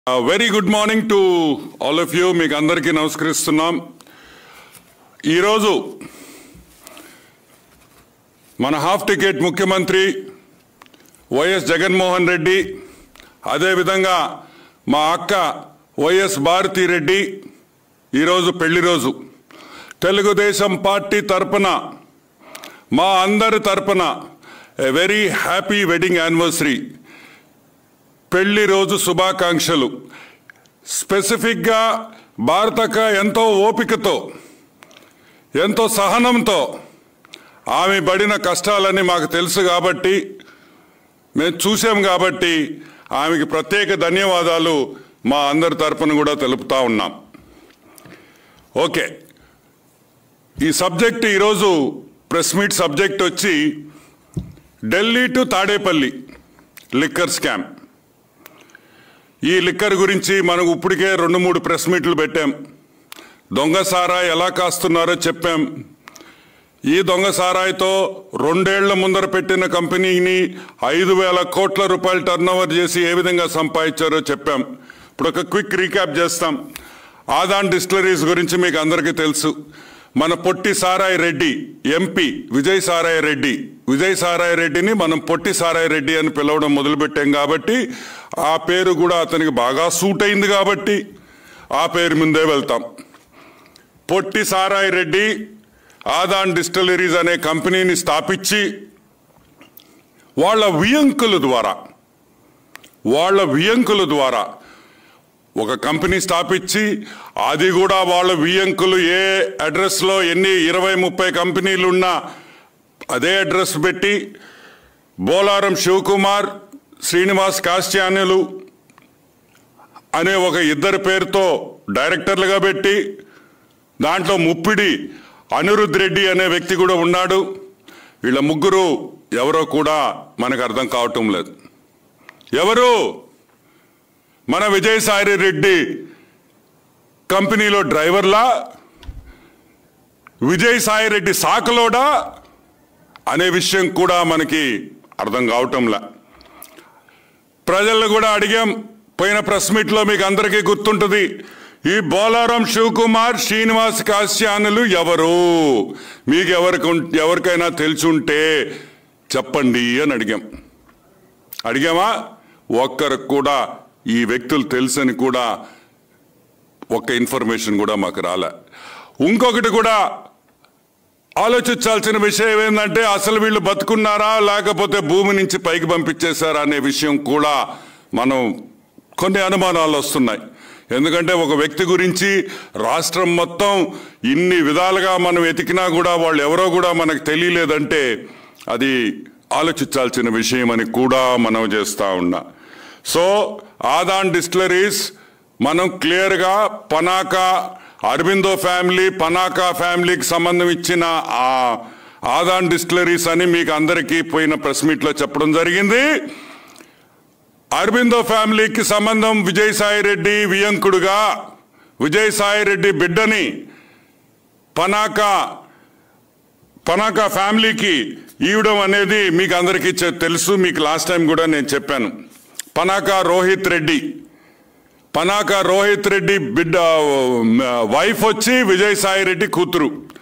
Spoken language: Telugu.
very good morning to all of you మీకు అందరికీ నమస్కరిస్తున్నాం ఈరోజు మన హాఫ్ టికెట్ ముఖ్యమంత్రి వైఎస్ జగన్మోహన్ రెడ్డి అదేవిధంగా మా అక్క వైఎస్ భారతీ రెడ్డి ఈరోజు పెళ్లి రోజు తెలుగుదేశం పార్టీ తరపున మా అందరి తరపున a very happy wedding anniversary పెళ్లి రోజు శుభాకాంక్షలు స్పెసిఫిక్గా భారతక ఎంతో ఓపికతో ఎంతో సహనంతో ఆమె పడిన కష్టాలని మాకు తెలుసు కాబట్టి మేము చూసాం కాబట్టి ఆమెకి ప్రత్యేక ధన్యవాదాలు మా అందరి తరపున కూడా తెలుపుతా ఉన్నాం ఓకే ఈ సబ్జెక్ట్ ఈరోజు ప్రెస్ మీట్ సబ్జెక్ట్ వచ్చి Delhi to Tadepalli liquor scam ఈ లిక్కర్ గురించి మనం ఇప్పటికే రెండు మూడు ప్రెస్ మీట్లు పెట్టాం దొంగ సారా ఎలా కాస్తున్నారో చెప్పాం ఈ దొంగ సారాయితో రెండేళ్ల ముందర పెట్టిన కంపెనీని ఐదు వేల కోట్ల రూపాయలు టర్న్ చేసి ఏ విధంగా సంపాదించారో చెప్పాం ఇప్పుడు ఒక క్విక్ రీక్యాప్ చేస్తాం ఆదాన్ డిస్టిలరీస్ గురించి మీకు అందరికీ తెలుసు మన పొట్టి సారాయి రెడ్డి ఎంపీ విజయ్ సారాయి రెడ్డి విజయ్ సారాయి రెడ్డిని మనం పొట్టి సారాయి రెడ్డి అని పిలవడం మొదలుపెట్టాం కాబట్టి ఆ పేరు కూడా అతనికి బాగా సూట్ అయింది కాబట్టి ఆ పేరు ముందే వెళ్తాం పొట్టి సారాయి రెడ్డి ఆదాన్ డిస్టిలరీస్ అనే కంపెనీని స్థాపించి వాళ్ళ వియంకుల ద్వారా వాళ్ళ వియంకుల ద్వారా ఒక కంపెనీ స్థాపించి అది కూడా వాళ్ళ వియంకులు ఏ అడ్రస్లో ఎన్ని ఇరవై ముప్పై కంపెనీలు ఉన్నా అదే అడ్రస్ పెట్టి బోలారం శివకుమార్ శ్రీనివాస్ కాశ్యానులు అనే ఒక ఇద్దరి పేరుతో డైరెక్టర్లుగా పెట్టి దాంట్లో ముప్పిడి అనిరుద్ రెడ్డి అనే వ్యక్తి కూడా ఉన్నాడు వీళ్ళ ముగ్గురు ఎవరో కూడా మనకు అర్థం కావటం లేదు ఎవరు మన విజయసాయి రెడ్డి కంపెనీలో డ్రైవర్లా విజయసాయి రెడ్డి శాఖలోడా అనే విషయం కూడా మనకి అర్థం కావటంలా ప్రజలను కూడా అడిగాం పోయిన ప్రెస్ మీట్లో మీకు అందరికీ గుర్తుంటుంది ఈ బోలారం శివకుమార్ శ్రీనివాస్ కాశ్యానులు ఎవరు మీకు ఎవరికి ఉం- ఎవరికైనా తెలుసుంటే చెప్పండి అని అడిగాం అడిగామా ఒక్కరికి కూడా ఈ వ్యక్తులు తెలుసని కూడా ఒక్క ఇన్ఫర్మేషన్ కూడా మాకు రాలే ఇంకొకటి కూడా ఆలోచించాల్సిన విషయం ఏంటంటే అసలు వీళ్ళు బతుకున్నారా లేకపోతే భూమి నుంచి పైకి పంపించేశారా అనే విషయం కూడా మనం కొన్ని అనుమానాలు వస్తున్నాయి ఎందుకంటే ఒక వ్యక్తి గురించి రాష్ట్రం మొత్తం ఇన్ని విధాలుగా మనం వెతికినా కూడా వాళ్ళు ఎవరో కూడా మనకు తెలియలేదంటే అది ఆలోచించాల్సిన విషయం అని కూడా మనం చేస్తా ఉన్నా సో ఆదాన్ డిస్టిలరీస్ మనం క్లియర్గా పనాకా అరవిందో ఫ్యామిలీ పనాకా ఫ్యామిలీకి సంబంధం ఇచ్చిన ఆ ఆదాన్ డిస్టిలరీస్ అని మీకు అందరికీ పోయిన ప్రెస్ మీట్లో చెప్పడం జరిగింది అరవిందో ఫ్యామిలీకి సంబంధం విజయసాయి రెడ్డి వియంకుడుగా విజయసాయి రెడ్డి బిడ్డని పనాకా పనాకా ఫ్యామిలీకి ఇవ్వడం అనేది మీకు అందరికీ చె- తెలుసు మీకు లాస్ట్ టైం కూడా నేను చెప్పాను పనాకా రోహిత్ రెడ్డి పనాక రోహిత్ రెడ్డి బిడ్డ వైఫ్ వచ్చి విజయసాయి రెడ్డి కూతురు